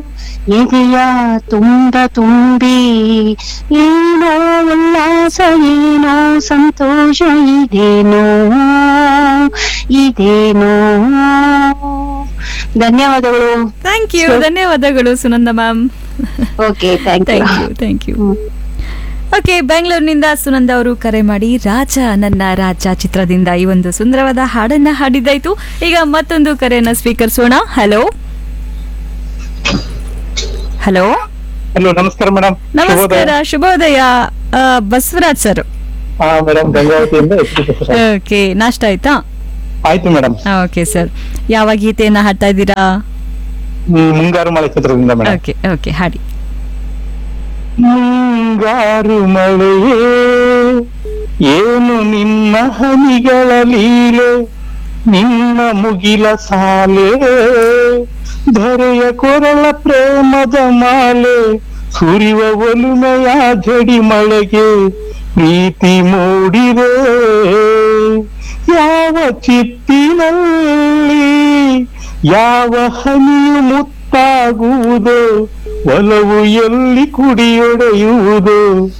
ಎದೆಯ ತುಂಬ ತುಂಬಿ ಏನೋ ಉಲ್ಲಾಸ ಏನೋ ಸಂತೋಷ ಇದೇನೋ ಇದೇನೋ ಧನ್ಯವಾದಗಳು ಥ್ಯಾಂಕ್ ಯು ಧನ್ಯವಾದಗಳು Sunanda ma'am okay thank thank you you thank you okay ಬೆಂಗಳೂರಿನಿಂದ ಸುನಂದ ಅವರು ಕರೆ ಮಾಡಿ ರಾಜ ನನ್ನ ರಾಜ ಚಿತ್ರದಿಂದ ಈ ಒಂದು ಸುಂದರವಾದ ಹಾಡನ್ನ ಹಾಡಿದ್ದಾಯ್ತು ಈಗ ಮತ್ತೊಂದು ಕರೆಯನ್ನ ಸ್ವೀಕರಿಸೋಣ ಹಲೋ ಹಲೋ ಹಲೋ ನಮಸ್ಕಾರ ಮೇಡಮ್ ನಮಸ್ಕಾರ ಶುಭೋದಯ ಆ, ಬಸವರಾಜ್ ಸರ್ ಹಾ ಮೇಡಮ್ ಗಂಗಾವತಿಯಿಂದ ಎಚ್ ಡಿ ಪ್ರಸಾದ್. ಓಕೆ ನಾಷ್ಟ ಆಯ್ತಾ ಆಯ್ತು ಮೇಡಮ್ ಓಕೆ ಸರ್ ಯಾವ ಗೀತೆಯನ್ನ ಹಾಡ್ತಾ ಇದ್ದೀರಾ ಮುಂಗಾರು ಮಳೆ ಚಿತ್ರದಿಂದ ಮೇಡಮ್ ಓಕೆ ಓಕೆ ಹಾಡಿ ಮುಂಗಾರು ಮಳೆಯೇ ಏನು ನಿನ್ನ ಹನಿಗಳ ಲೀಲೆ ನಿನ್ನ ಮುಗಿಲ ಸಾಲೆ ಧರೆಯ ಕೊರಳ ಪ್ರೇಮದ ಮಾಲೆ ಸುರಿವ ಒಲುಮೆಯ ಜಡಿ ಮಳೆಗೆ ಪ್ರೀತಿ ಮೂಡಿದೆ ಯಾವ ಚಿತ್ತಿನಲ್ಲಿ ಯಾವ ಹನಿಯು ಮುತ್ತಾಗುವುದೋ ಒಲವು ಎಲ್ಲಿ ಕುಡಿಯೊಡೆಯುವುದು